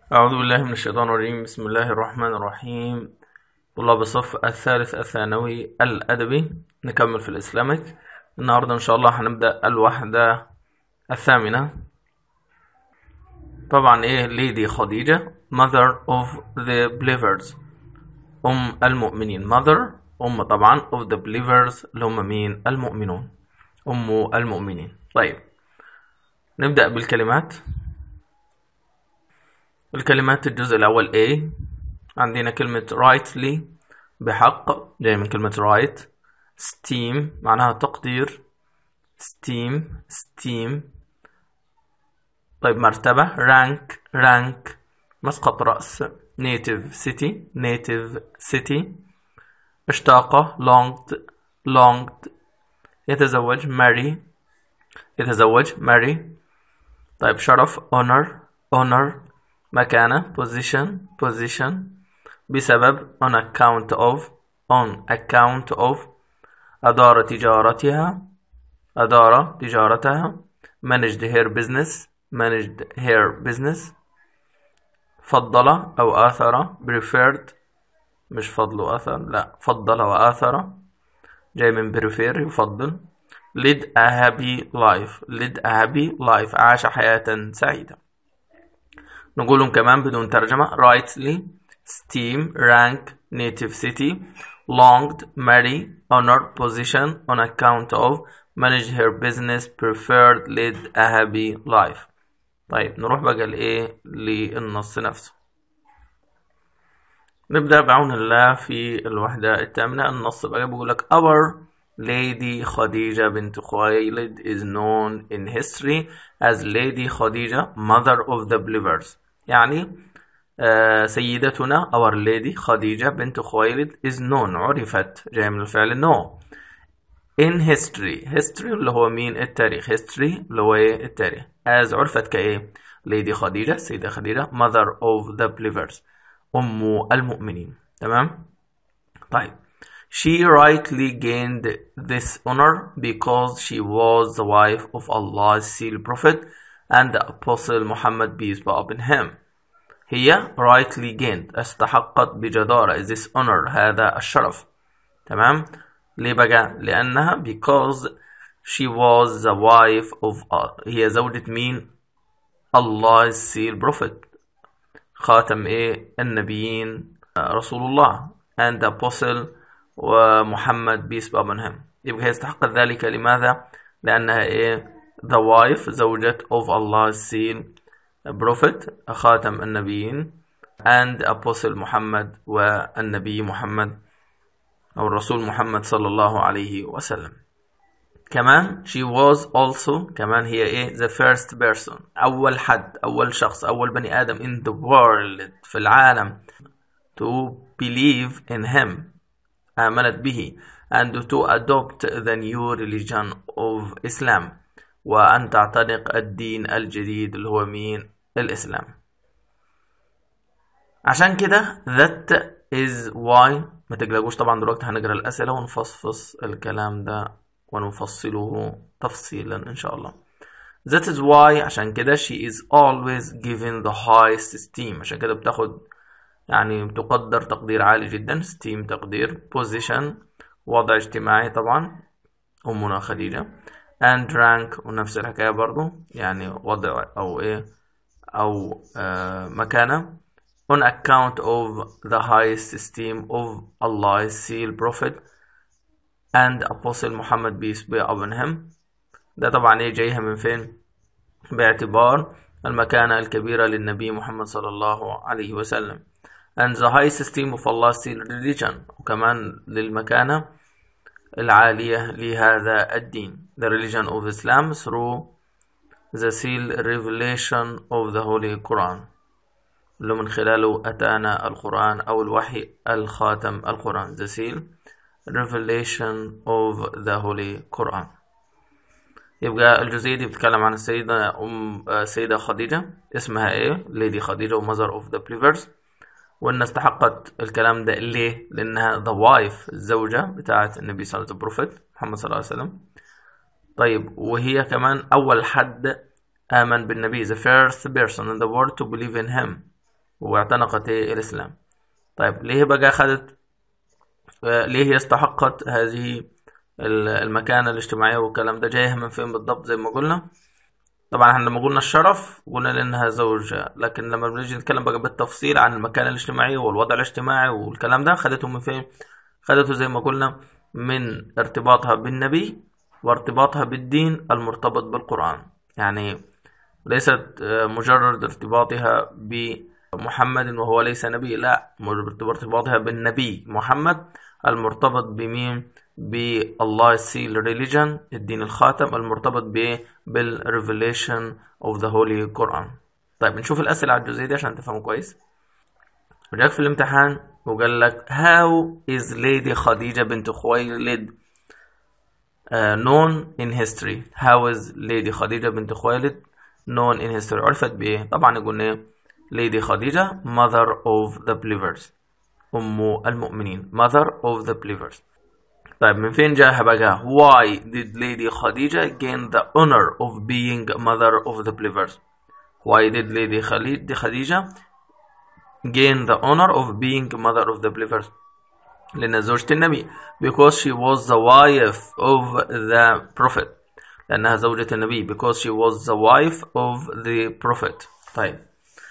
أعوذ بالله من الشيطان الرجيم بسم الله الرحمن الرحيم طلاب الصف الثالث الثانوي الأدبي نكمل في الإسلامك النهاردة إن شاء الله هنبدأ الوحدة الثامنة طبعا إيه ليدي خديجة mother of the believers أم المؤمنين mother أم طبعا of the believers اللي هم مين المؤمنون أم المؤمنين طيب نبدأ بالكلمات الكلمات الجزء الأول A عندنا كلمة rightly بحق جاي من كلمة right steam معناها تقدير steam steam طيب مرتبة rank rank مسقط رأس native city native city اشتاق longed longed يتزوج marry يتزوج marry طيب شرف honor honor مكانة position position بسبب on account of on account of أدار تجارتها أدار تجارتها managed her business managed her business فضل أو آثر preferred مش فضل وآثر لا فضل وآثر جاي من prefer يفضل lead a happy life lead a happy life عاش حياة سعيدة نقولهم كمان بدون ترجمة rightly steam rank native city longed marry honored position on account of manage her business preferred lead a happy life طيب نروح بقى لايه للنص نفسه نبدأ بعون الله في الوحدة الثامنة النص بقى بيقول لك our lady خديجة بنت خويلد is known in history as lady خديجة mother of the believers يعني آه سيدتنا our lady خديجة بنت خويلد is known عرفت جاي من الفعل know in history history اللي هو مين التاريخ history اللي هو ايه التاريخ as عرفت كايه lady خديجة سيدة خديجة mother of the believers أم المؤمنين تمام طيب She rightly gained this honor because she was the wife of Allah's seal prophet and the apostle Muhammad peace be upon him. هي rightly gained استحقت بجدارة this honor هذا الشرف تمام ليه بقى لأنها because she was the wife of هي زوجة مين Allah's seal prophet خاتم ايه النبيين رسول الله and the apostle ومحمد peace be upon him يبقى هي استحقت ذلك لماذا لأنها ايه the wife زوجة of Allah's seal prophet خاتم النبيين and apostle محمد والنبي محمد أو الرسول محمد صلى الله عليه وسلم كمان she was also كمان هي ايه the first person أول حد أول شخص أول بني آدم in the world في العالم to believe in him آمنت به and to adopt the new religion of Islam وأن تعتنق الدين الجديد اللي هو مين الإسلام عشان كده that is why ما تقلقوش طبعا دلوقتي هنقرا الأسئلة ونفصفص الكلام ده ونفصله تفصيلا إن شاء الله that is why عشان كده she is always given the highest esteem عشان كده بتاخد يعني بتقدر تقدير عالي جدا esteem تقدير position وضع اجتماعي طبعا أمنا خديجة and rank ونفس الحكاية برضو يعني وضع أو إيه أو آه مكانة on account of the highest esteem of Allah's seal prophet and apostle Muhammad peace be upon him ده طبعا ايه جايها من فين باعتبار المكانة الكبيرة للنبي محمد صلى الله عليه وسلم and the highest esteem of Allah's seal religion وكمان للمكانة العالية لهذا الدين the religion of Islam through the seal revelation of the Holy Quran اللي من خلاله أتانا القرآن أو الوحي الخاتم القرآن the seal revelation of the Holy Quran يبقى الجزئية دي بتتكلم عن السيدة أم السيدة خديجة اسمها إيه ليدي خديجة ومذر أوف ذا بليفرز وإن استحقت الكلام ده ليه؟ لأنها the wife الزوجة بتاعة النبي صلى الله عليه وسلم بروفيت محمد صلى الله عليه وسلم طيب وهي كمان أول حد آمن بالنبي the first person in the world to believe in him واعتنقت الإسلام طيب ليه بقى خدت ليه هي استحقت هذه المكانة الاجتماعية والكلام ده جايها من فين بالضبط زي ما قلنا طبعا احنا لما قلنا الشرف قلنا لانها زوجة لكن لما بنيجي نتكلم بقى بالتفصيل عن المكانة الاجتماعية والوضع الاجتماعي والكلام ده خدته من فين خدته زي ما قلنا من ارتباطها بالنبي وارتباطها بالدين المرتبط بالقرآن يعني ليست مجرد ارتباطها بمحمد وهو ليس نبي لا ارتباطها بالنبي محمد المرتبط بمين بالله السيل ريليجن الدين الخاتم المرتبط ب بالريفيليشن اوف ذا هولي قرآن طيب نشوف الأسئلة على الجزئية دي عشان تفهموا كويس جاك في الامتحان وقال لك how is lady خديجة بنت خويلد uh, known in history how is lady خديجة بنت خويلد known in history عرفت بإيه طبعا قلنا lady خديجة mother of the believers أم المؤمنين mother of the believers طيب من فين جاها بقى why did lady خديجة gain the honor of being mother of the believers why did lady خليد خديجة gain the honor of being mother of the believers لأن زوجة النبي because she was the wife of the prophet لأنها زوجة النبي because she was the wife of the prophet طيب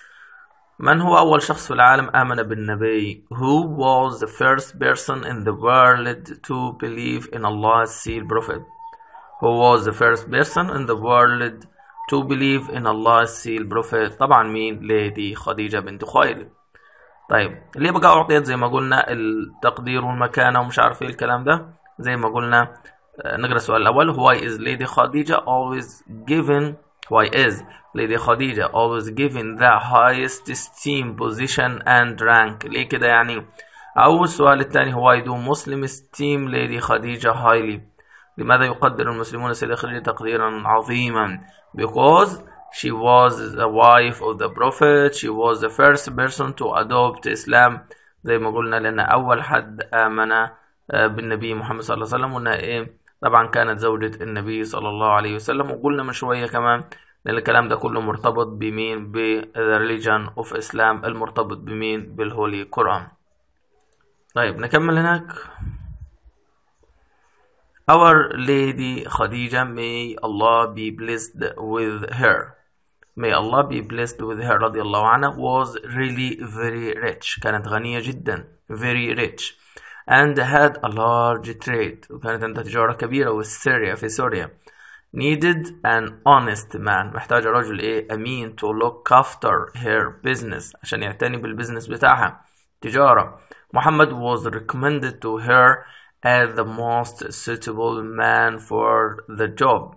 من هو أول شخص في العالم آمن بالنبي Who was the first person in the world to believe in Allah's sealed prophet Who was the first person in the world to believe in Allah's sealed prophet طبعا مين ليدي خديجة بنت خويلد طيب ليه بقى أعطيت زي ما قلنا التقدير والمكانة ومش عارف ايه الكلام ده زي ما قلنا نقرأ السؤال الأول Why is Lady Khadija always given Why is Lady Khadija always given the highest esteem position and rank ليه كده يعني أو السؤال الثاني Why do Muslims esteem Lady Khadija highly لماذا يقدر المسلمون السيدة خديجة تقديرا عظيما Because she was the wife of the Prophet she was the first person to adopt Islam زي ما قلنا لأن أول حد آمن بالنبي محمد صلى الله عليه وسلم وإنها إيه طبعا كانت زوجة النبي صلى الله عليه وسلم وقلنا من شوية كمان لأن الكلام ده كله مرتبط بمين ب the religion of Islam المرتبط بمين بالهولي قرآن طيب نكمل هناك Our Lady Khadija may Allah be blessed with her May Allah be blessed with her رضي الله عنها was really very rich كانت غنية جدا very rich and had a large trade وكانت عندها تجارة كبيرة with Syria في سوريا needed an honest man محتاجة رجل ايه أمين to look after her business عشان يعتني بالبزنس بتاعها تجارة محمد was recommended to her as the most suitable man for the job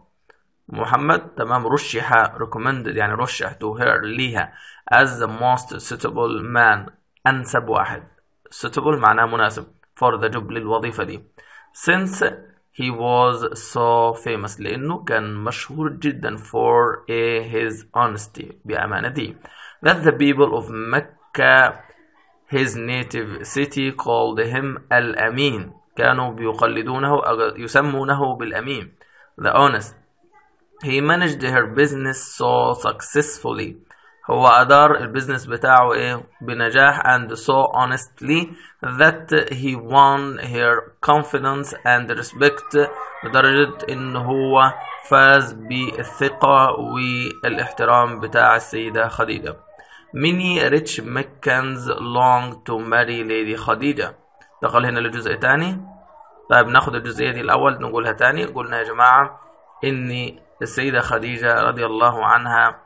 محمد تمام رشح recommended يعني رشح to her ليها as the most suitable man أنسب واحد suitable معناه مناسب for the job للوظيفة دي since he was so famous لأنه كان مشهور جدا for a, his honesty بأمانته that the people of Mecca his native city called him الأمين كانوا بيقلدونه يسمونه بالأمين the honest he managed her business so successfully هو أدار البيزنس بتاعه إيه بنجاح and so honestly that he won her confidence and respect لدرجة إن هو فاز بالثقة والاحترام بتاع السيدة خديجة many rich Meccans long to marry lady خديجة دخل هنا لجزء تاني طيب ناخد الجزئية دي الأول نقولها تاني قلنا يا جماعة إن السيدة خديجة رضي الله عنها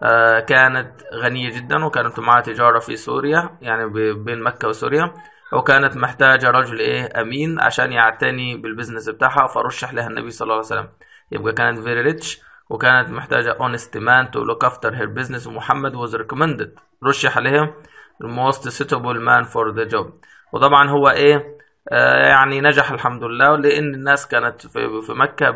كانت غنية جدا وكانت معها تجارة في سوريا يعني بين مكة وسوريا وكانت محتاجة رجل إيه أمين عشان يعتني بالبزنس بتاعها فرشح لها النبي صلى الله عليه وسلم يبقى كانت very rich وكانت محتاجة honest man to look after her business ومحمد was recommended رشح عليها the most suitable man for the job وطبعا هو إيه آه يعني نجح الحمد لله لأن الناس كانت في, في مكة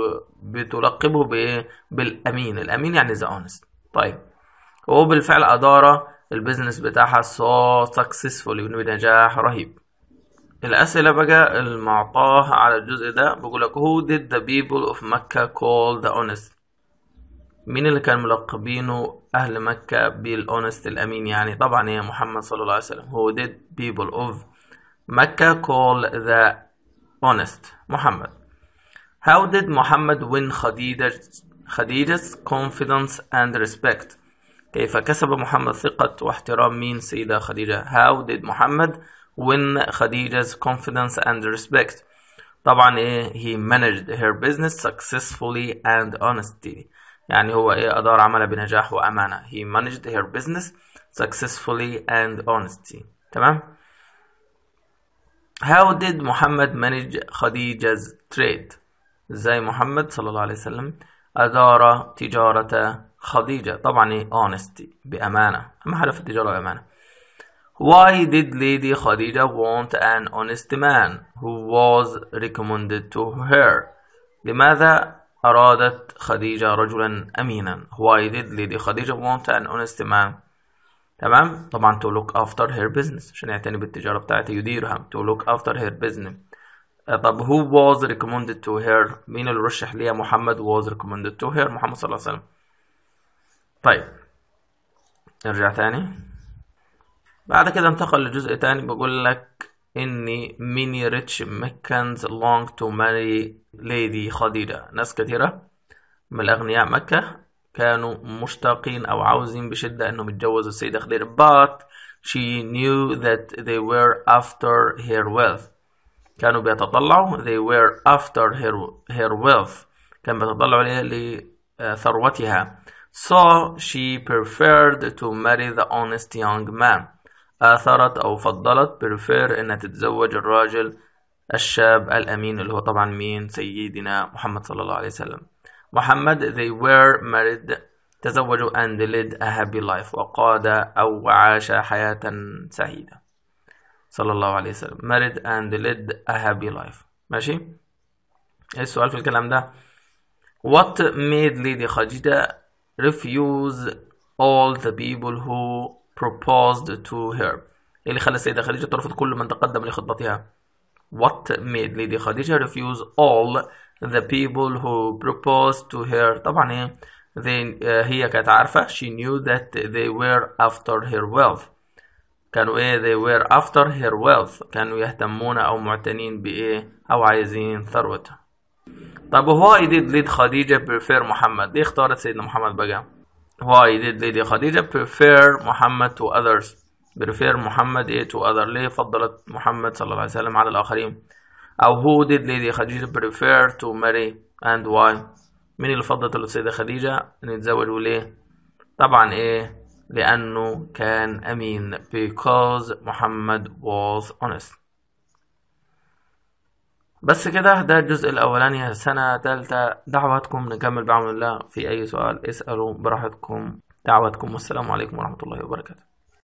بتلقبه بإيه بالأمين الأمين يعني the honest طيب هو بالفعل أدار البيزنس بتاعها so successfully بنجاح رهيب الأسئلة بقى المعطاة على الجزء ده بقول لك who did the people of Mecca call the honest مين اللي كان ملقبينه أهل مكة بالأونست الأمين يعني طبعا هي محمد صلى الله عليه وسلم Who did people of Mecca call the honest محمد How did Muhammad win Khadija's, Khadija's confidence and respect كيف كسب محمد ثقة واحترام مين سيدة خديجة How did Muhammad win Khadija's confidence and respect طبعا ايه he managed her business successfully and honestly يعني هو ايه ادار عمله بنجاح وامانه he managed her business successfully and honestly تمام how did محمد manage خديجة trade ازاي محمد صلى الله عليه وسلم ادار تجارة خديجة طبعا ايه honesty بامانه اهم حاجه في التجاره بامانه Why did Lady Khadija want an honest man who was recommended to her? لماذا أرادت خديجة رجلا أمينا Why did Lady Khadija want an honest man تمام طبعا to look after her business عشان يعتني بالتجارة بتاعتها يديرها to look after her business طب who was recommended to her مين اللي رشح ليها محمد was recommended to her محمد صلى الله عليه وسلم طيب نرجع تاني بعد كده انتقل لجزء تاني بقول لك إني many rich Meccans long to marry lady خديجة ناس كثيرة من الأغنياء مكة كانوا مشتاقين أو عاوزين بشدة إنهم يتجوزوا السيدة خديجة but she knew that they were after her wealth كانوا بيتطلعوا they were after her, her wealth كان بيتطلعوا لثروتها so she preferred to marry the honest young man آثرت أو فضلت prefer إنها تتزوج الراجل الشاب الأمين اللي هو طبعا مين سيدنا محمد صلى الله عليه وسلم محمد they were married تزوجوا and led a happy life وقاد أو عاش حياة سعيدة صلى الله عليه وسلم married and led a happy life ماشي ايه السؤال في الكلام ده what made lady خديجة refuse all the people who proposed to her ايه اللي خلى السيدة خديجة ترفض كل من تقدم لخطبتها what made lady خديجة refuse all the people who proposed to her طبعا ايه they, uh, هي كانت عارفة she knew that they were after her wealth كانوا ايه they were after her wealth كانوا يهتمون او معتنين بايه او عايزين ثروتها طب why did lady خديجة prefer محمد ليه اختارت سيدنا محمد بقى why did lady خديجة prefer محمد to others prefer محمد ايه to other ليه فضلت محمد صلى الله عليه وسلم على الآخرين أو who did lady خديجة prefer to marry and why مين اللي فضلت السيدة خديجة إن يتزوجوا ليه طبعا ايه لأنه كان أمين because محمد was honest بس كده ده الجزء الأولاني سنة تالتة دعواتكم نكمل بعون الله في أي سؤال اسألوا براحتكم دعواتكم والسلام عليكم ورحمة الله وبركاته